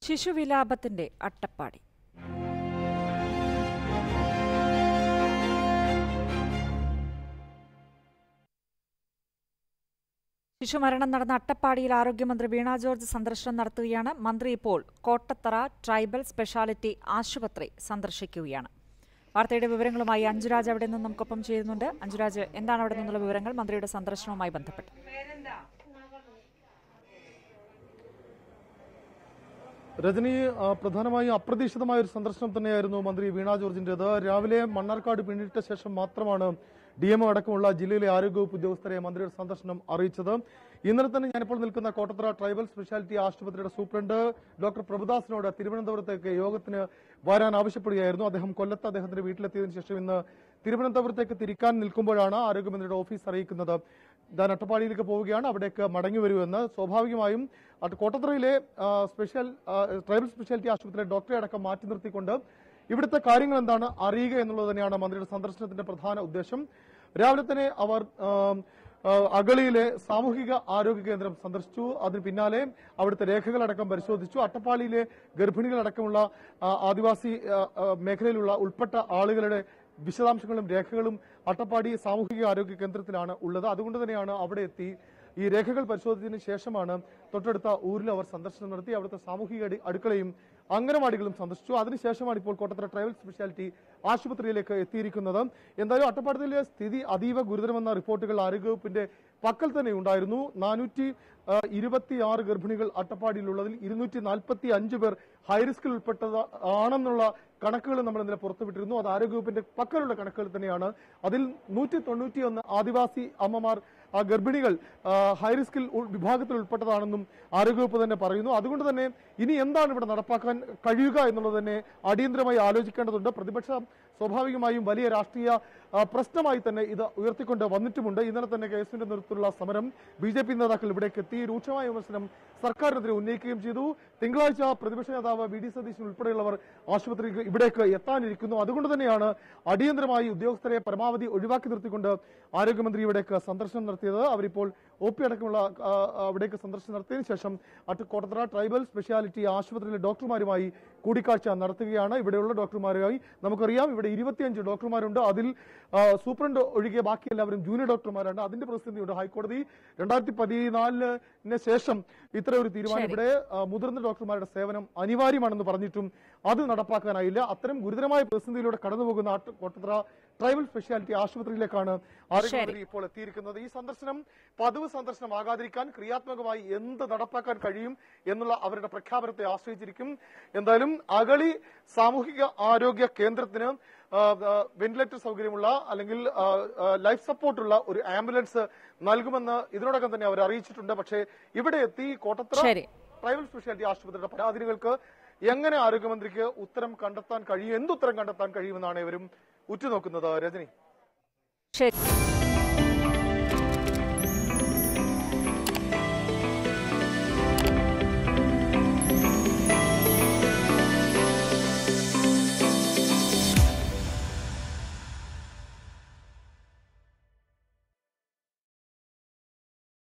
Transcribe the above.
ശിശുവിലാപത്തിന്റെ അട്ടപ്പാടി ശിശുമരണം നടന്ന അട്ടപ്പാടിയിൽ ആരോഗ്യമന്ത്രി വീണ ജോർജ് സന്ദർശനം നടത്തുകയാണ് മന്ത്രി ഇപ്പോൾ കോട്ടത്തറ ട്രൈബൽ സ്പെഷ്യാലിറ്റി ആശുപത്രി സന്ദർശിക്കുകയാണ് വാർത്തയുടെ വിവരങ്ങളുമായി അഞ്ജുരാജ് അവിടെ നിന്ന് നമുക്കൊപ്പം ചേരുന്നുണ്ട് അഞ്ജുരാജ് എന്താണ് അവിടെ നിന്നുള്ള വിവരങ്ങൾ മന്ത്രിയുടെ സന്ദർശനവുമായി ബന്ധപ്പെട്ട് രജനി ആ, പ്രധാനമായും അപ്രതീക്ഷിതമായ ഒരു സന്ദർശനം തന്നെയായിരുന്നു മന്ത്രി വീണ ജോർജിന്റേത് രാവിലെ മണ്ണാർക്കാട് പിന്നിട്ട ശേഷം മാത്രമാണ് ഡി എം അടക്കമുള്ള ജില്ലയിലെ ആരോഗ്യവകുപ്പ് ഉദ്യോഗസ്ഥരെ മന്ത്രിയുടെ സന്ദർശനം അറിയിച്ചത് ഇന്നലെ തന്നെ ഞാനിപ്പോൾ നിൽക്കുന്ന കോട്ടത്തറ ട്രൈബൽ സ്പെഷ്യാലിറ്റി ആശുപത്രിയുടെ സൂപ്രണ്ട് ഡോക്ടർ പ്രഭുദാസിനോട് തിരുവനന്തപുരത്തേക്ക് യോഗത്തിന് വരാൻ ആവശ്യപ്പെടുകയായിരുന്നു അദ്ദേഹം കൊല്ലത്ത് അദ്ദേഹത്തിന്റെ വീട്ടിലെത്തിയതിനു ശേഷം ഇന്ന് തിരുവനന്തപുരത്തേക്ക് തിരിക്കാൻ നിൽക്കുമ്പോഴാണ് ആരോഗ്യമന്ത്രിയുടെ ഓഫീസ് അറിയിക്കുന്നത് ഞാൻ അട്ടപ്പാടിയിലേക്ക് പോവുകയാണ് അവിടേക്ക് മടങ്ങി വരുമെന്ന് സ്വാഭാവികമായും അത് കോട്ടത്തറയിലെ ആ, സ്പെഷ്യൽ ആ, ട്രൈബൽ സ്പെഷ്യാലിറ്റി ആശുപത്രിയിലെ ഡോക്ടറെ അടക്കം മാറ്റി നിർത്തിക്കൊണ്ട് ഇവിടുത്തെ കാര്യങ്ങൾ എന്താണ് അറിയുക എന്നുള്ളത് തന്നെയാണ് മന്ത്രിയുടെ സന്ദർശനത്തിന്റെ പ്രധാന ഉദ്ദേശം രാവിലെ തന്നെ അവർ ആ, ആ, അഗളിയിലെ സാമൂഹിക ആരോഗ്യ കേന്ദ്രം സന്ദർശിച്ചു അതിന് പിന്നാലെ അവിടുത്തെ രേഖകളടക്കം പരിശോധിച്ചു അട്ടപ്പാടിയിലെ ഗർഭിണികളടക്കമുള്ള ആ, ആദിവാസി ആ, ആ, മേഖലയിലുള്ള ഉൾപ്പെട്ട ആളുകളുടെ വിശദാംശങ്ങളും രേഖകളും അട്ടപ്പാടി സാമൂഹിക ആരോഗ്യ കേന്ദ്രത്തിലാണ് ഉള്ളത് അതുകൊണ്ട് തന്നെയാണ് അവിടെ എത്തി ഈ രേഖകൾ പരിശോധിച്ചതിന് ശേഷമാണ് തൊട്ടടുത്ത ഊരിൽ അവർ സന്ദർശനം നടത്തി അവിടുത്തെ സാമൂഹിക അടി- അടുക്കളയും അംഗനവാടികളും സന്ദർശിച്ചു അതിനുശേഷമാണ് ഇപ്പോൾ കോട്ടത്തറ ട്രൈബൽ സ്പെഷ്യാലിറ്റി ആശുപത്രിയിലേക്ക് എത്തിയിരിക്കുന്നത് എന്തായാലും അട്ടപ്പാടത്തിലെ സ്ഥിതി അതീവ ഗുരുതരമെന്ന റിപ്പോർട്ടുകൾ ആരോഗ്യവകുപ്പിന്റെ പക്കൽ തന്നെ ഉണ്ടായിരുന്നു നാനൂറ്റി ഇരുപത്തിയാറ് ഗർഭിണികൾ അട്ടപ്പാടിയിലുള്ളതിൽ ഇരുന്നൂറ്റി നാൽപ്പത്തി അഞ്ച് പേർ ഹൈറിസ്കിൽ ഉൾപ്പെട്ടത് ആണെന്നുള്ള കണക്കുകൾ നമ്മൾ ഇന്നലെ പുറത്തുവിട്ടിരുന്നു അത് ആരോഗ്യവകുപ്പിന്റെ പക്കലുള്ള കണക്കുകൾ തന്നെയാണ് അതിൽ നൂറ്റി തൊണ്ണൂറ്റി ഒന്ന് ആദിവാസി അമ്മമാർ ആ ഗർഭിണികൾ ആ, ഹൈറിസ്കിൽ ഉൾ- വിഭാഗത്തിൽ ഉൾപ്പെട്ടതാണെന്നും ആരോഗ്യവകുപ്പ് തന്നെ പറയുന്നു അതുകൊണ്ട് തന്നെ ഇനി എന്താണ് ഇവിടെ നടപ്പാക്കാൻ കഴിയുക എന്നുള്ളത് തന്നെ അടിയന്തരമായി ആലോചിക്കേണ്ടതുണ്ട് പ്രതിപക്ഷം സ്വാഭാവികമായും വലിയ രാഷ്ട്രീയ ആ, പ്രശ്നമായി തന്നെ ഇത് ഉയർത്തിക്കൊണ്ട് വന്നിട്ടുമുണ്ട് ഇന്നലെ തന്നെ കെ എസിന്റെ നേതൃത്വത്തിലുള്ള സമരം ബി ജെ പി നേതാക്കൾ ഇവിടേക്ക് എത്തി രൂക്ഷമായ വിമർശനം സർക്കാരിനെതിരെ ഉന്നയിക്കുകയും ചെയ്തു തിങ്കളാഴ്ച പ്രതിപക്ഷ നേതാവ് വി ഡി സതീശൻ ഉൾപ്പെടെയുള്ളവർ ആശുപത്രിക്ക് ഇവിടേക്ക് എത്താനിരിക്കുന്നു അതുകൊണ്ട് തന്നെയാണ് അടിയന്തരമായി ഉദ്യോഗസ്ഥരെ പരമാവധി ഒഴിവാക്കി നിർത്തിക്കൊണ്ട് ആരോഗ്യമന്ത്രി ഇവിടേക്ക് സന്ദർശനം നടത്തിയത് അവരിപ്പോൾ ഒ പി അടക്കമുള്ള ആ, അവിടേക്ക് സന്ദർശനം നടത്തിയതിനു ശേഷം അട്ട് കോട്ടത്തറ ട്രൈബൽ സ്പെഷ്യാലിറ്റി ആശുപത്രിയിലെ ഡോക്ടർമാരുമായി കൂടിക്കാഴ്ച നടത്തുകയാണ് ഇവിടെയുള്ള ഡോക്ടർമാരുമായി നമുക്കറിയാം ഇവിടെ ഇരുപത്തിയഞ്ച് ഡോക്ടർമാരുണ്ട് അതിൽ ആ, സൂപ്രണ്ട് ഒഴികെ ബാക്കി എല്ലാവരും ജൂനിയർ ഡോക്ടർമാരാണ് അതിന്റെ പ്രതിസന്ധിയുണ്ട് ഹൈക്കോടതി രണ്ടായിരത്തി പതിനാലിന് ശേഷം ഇത്തരം ഒരു തീരുമാനം ശരി. ഇവിടെ ആ, മുതിർന്ന ഡോക്ടർമാരുടെ സേവനം അനിവാര്യമാണെന്ന് പറഞ്ഞിട്ടും അത് നടപ്പാക്കാനായില്ല അത്തരം ഗുരുതരമായ പ്രതിസന്ധിയിലൂടെ കടന്നുപോകുന്ന ആട്ട്- കോട്ടത്തറ ട്രൈബൽ സ്പെഷ്യാലിറ്റി ആശുപത്രിയിലേക്കാണ് ആരോഗ്യമന്ത്രി ഇപ്പോൾ എത്തിയിരിക്കുന്നത് ഈ സന്ദർശനം പതിവ് സന്ദർശനമാകാതിരിക്കാൻ ക്രിയാത്മകമായി എന്ത് നടപ്പാക്കാൻ കഴിയും എന്നുള്ള അവരുടെ പ്രഖ്യാപനത്തെ ആശ്രയിച്ചിരിക്കും എന്തായാലും അഗളി സാമൂഹിക ആരോഗ്യ കേന്ദ്രത്തിന് ആ, ആ, വെന്റിലേറ്റർ സൗകര്യമുള്ള അല്ലെങ്കിൽ ആ, ആ, ലൈഫ് സപ്പോർട്ടുള്ള ഒരു ആംബുലൻസ് നൽകുമെന്ന് ഇതിനോടകം തന്നെ അവർ അറിയിച്ചിട്ടുണ്ട് പക്ഷേ ഇവിടെ എത്തി കോട്ടത്തറ ശരി ട്രൈബൽ സ്പെഷ്യാലിറ്റി ആശുപത്രിയുടെ പരാതികൾക്ക് എങ്ങനെ ആരോഗ്യമന്ത്രിക്ക് ഉത്തരം കണ്ടെത്താൻ കഴിയും എന്തുത്തരം കണ്ടെത്താൻ കഴിയുമെന്നാണ് ഇവരും ഉറ്റുനോക്കുന്നത് രജനി ശരി